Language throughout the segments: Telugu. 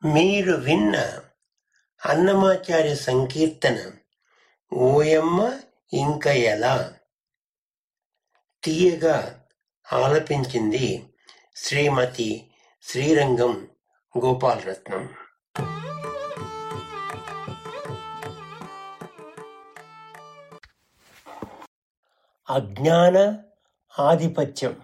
మీరు విన్న అన్నమాచార్య సంకీర్తన ఓయమ్మ ఇంక ఎలా తీయగా ఆలపించింది శ్రీమతి శ్రీరంగం గోపాలరత్నం అజ్ఞాన ఆధిపత్యం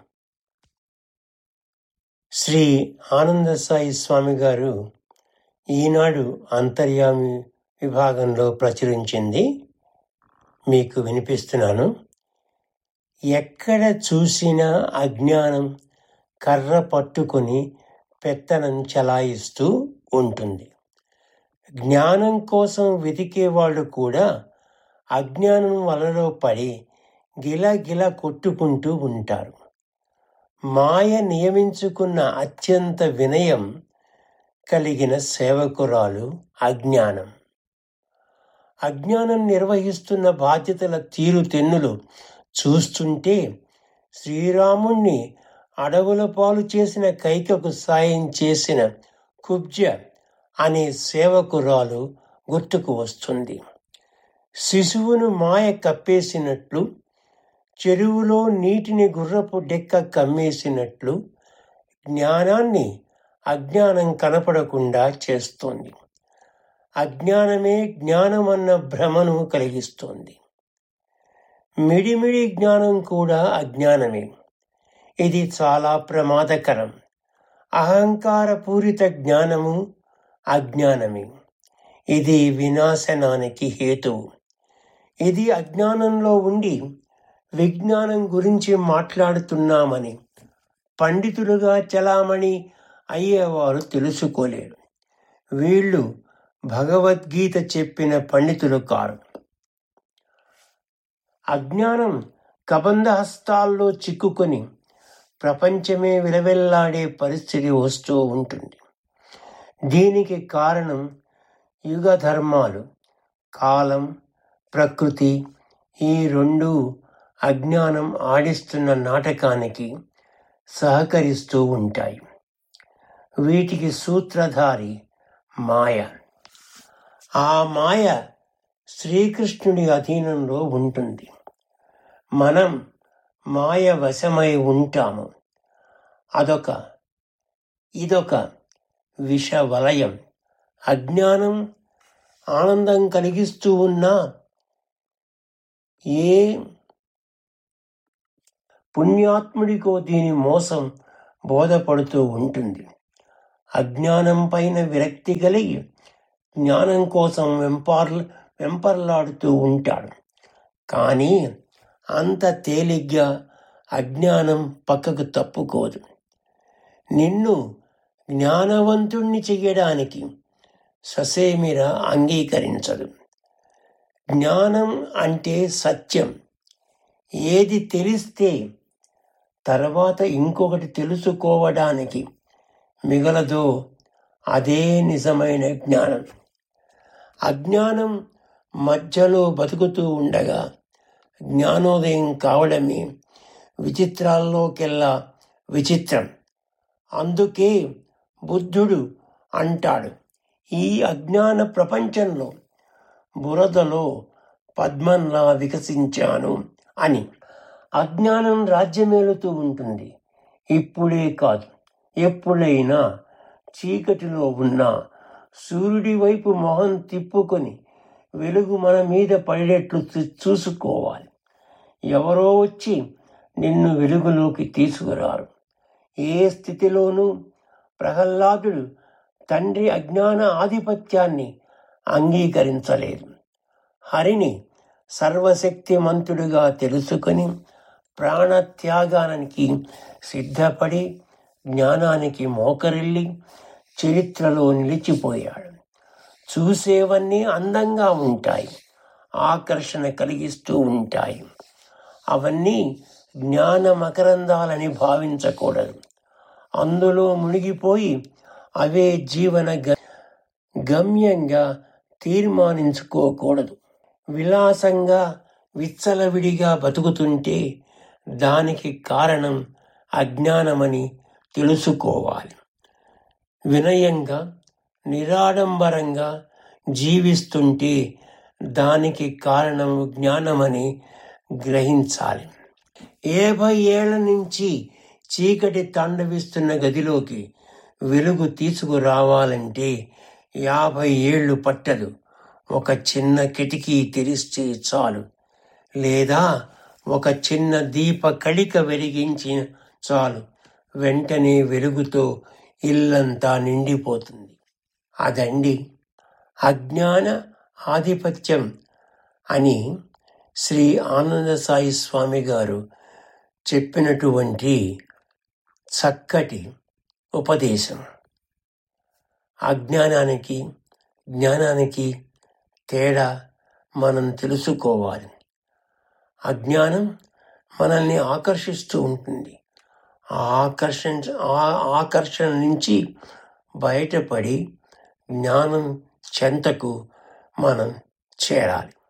శ్రీ ఆనంద సాయి స్వామి గారు ఈనాడు అంతర్యామి విభాగంలో ప్రచురించింది మీకు వినిపిస్తున్నాను ఎక్కడ చూసినా అజ్ఞానం కర్ర పట్టుకొని పెత్తనం చలాయిస్తూ ఉంటుంది జ్ఞానం కోసం వెతికే వాళ్ళు కూడా అజ్ఞానం వలలో పడి గిలగిల కొట్టుకుంటూ ఉంటారు మాయ నియమించుకున్న అత్యంత వినయం కలిగిన సేవకురాలు అజ్ఞానం అజ్ఞానం నిర్వహిస్తున్న బాధ్యతల తీరుతెన్నులు చూస్తుంటే శ్రీరాముణ్ణి అడవుల పాలు చేసిన కైకకు సాయం చేసిన కుబ్జ అనే సేవకురాలు గుర్తుకు వస్తుంది శిశువును మాయ కప్పేసినట్లు చెరువులో నీటిని గుర్రపు డెక్క కమ్మేసినట్లు జ్ఞానాన్ని అజ్ఞానం కనపడకుండా చేస్తోంది అజ్ఞానమే జ్ఞానమన్న భ్రమను కలిగిస్తోంది మిడిమిడి జ్ఞానం కూడా అజ్ఞానమే ఇది చాలా ప్రమాదకరం అహంకారపూరిత జ్ఞానము అజ్ఞానమే ఇది వినాశనానికి హేతువు ఇది అజ్ఞానంలో ఉండి విజ్ఞానం గురించి మాట్లాడుతున్నామని పండితులుగా చలామణి అయ్యేవారు తెలుసుకోలేరు వీళ్ళు భగవద్గీత చెప్పిన పండితులు కారు అజ్ఞానం కబంధ హస్తాల్లో చిక్కుకొని ప్రపంచమే విలవెల్లాడే పరిస్థితి వస్తూ ఉంటుంది దీనికి కారణం యుగ ధర్మాలు కాలం ప్రకృతి ఈ రెండు అజ్ఞానం ఆడిస్తున్న నాటకానికి సహకరిస్తూ ఉంటాయి వీటికి సూత్రధారి మాయ ఆ మాయ శ్రీకృష్ణుడి అధీనంలో ఉంటుంది మనం మాయ వశమై ఉంటాము అదొక ఇదొక విష వలయం అజ్ఞానం ఆనందం కలిగిస్తూ ఉన్నా ఏ పుణ్యాత్ముడికో దీని మోసం బోధపడుతూ ఉంటుంది అజ్ఞానం పైన విరక్తి కలిగి జ్ఞానం కోసం వెంపార్ వెంపర్లాడుతూ ఉంటాడు కానీ అంత తేలిగ్గా అజ్ఞానం పక్కకు తప్పుకోదు నిన్ను జ్ఞానవంతుణ్ణి చెయ్యడానికి ససేమిర అంగీకరించదు జ్ఞానం అంటే సత్యం ఏది తెలిస్తే తర్వాత ఇంకొకటి తెలుసుకోవడానికి మిగలదో అదే నిజమైన జ్ఞానం అజ్ఞానం మధ్యలో బతుకుతూ ఉండగా జ్ఞానోదయం కావడమే విచిత్రాల్లోకెల్లా విచిత్రం అందుకే బుద్ధుడు అంటాడు ఈ అజ్ఞాన ప్రపంచంలో బురదలో పద్మంలా వికసించాను అని అజ్ఞానం రాజ్యమేలుతూ ఉంటుంది ఇప్పుడే కాదు ఎప్పుడైనా చీకటిలో ఉన్న సూర్యుడి వైపు మొహం తిప్పుకొని వెలుగు మన మీద పడేట్లు చూ- చూసుకోవాలి ఎవరో వచ్చి నిన్ను వెలుగులోకి తీసుకురారు ఏ స్థితిలోనూ ప్రహ్లాదుడు తండ్రి అజ్ఞాన ఆధిపత్యాన్ని అంగీకరించలేదు హరిని సర్వశక్తిమంతుడుగా తెలుసుకొని ప్రాణత్యాగానికి సిద్ధపడి జ్ఞానానికి మోకరిల్లి చరిత్రలో నిలిచిపోయాడు చూసేవన్నీ అందంగా ఉంటాయి ఆకర్షణ కలిగిస్తూ ఉంటాయి అవన్నీ జ్ఞాన మకరందాలని భావించకూడదు అందులో మునిగిపోయి అవే జీవన గ- గమ్యంగా తీర్మానించుకోకూడదు విలాసంగా విచ్చలవిడిగా బతుకుతుంటే దానికి కారణం అజ్ఞానమని తెలుసుకోవాలి వినయంగా నిరాడంబరంగా జీవిస్తుంటే దానికి కారణం జ్ఞానమని గ్రహించాలి యాభై ఏళ్ల నుంచి చీకటి తాండవిస్తున్న గదిలోకి వెలుగు తీసుకురావాలంటే యాభై ఏళ్ళు పట్టదు ఒక చిన్న కిటికీ తెరిస్తే చాలు లేదా ఒక చిన్న దీప కళిక వెలిగించిన చాలు వెంటనే వెలుగుతో ఇల్లంతా నిండిపోతుంది అదండి అజ్ఞాన ఆధిపత్యం అని శ్రీ ఆనంద సాయి స్వామి గారు చెప్పినటువంటి చక్కటి ఉపదేశం అజ్ఞానానికి జ్ఞానానికి తేడా మనం తెలుసుకోవాలి అజ్ఞానం మనల్ని ఆకర్షిస్తూ ఉంటుంది ఆ ఆకర్షణ ఆ ఆకర్షణ నుంచి బయటపడి జ్ఞానం చెంతకు మనం చేరాలి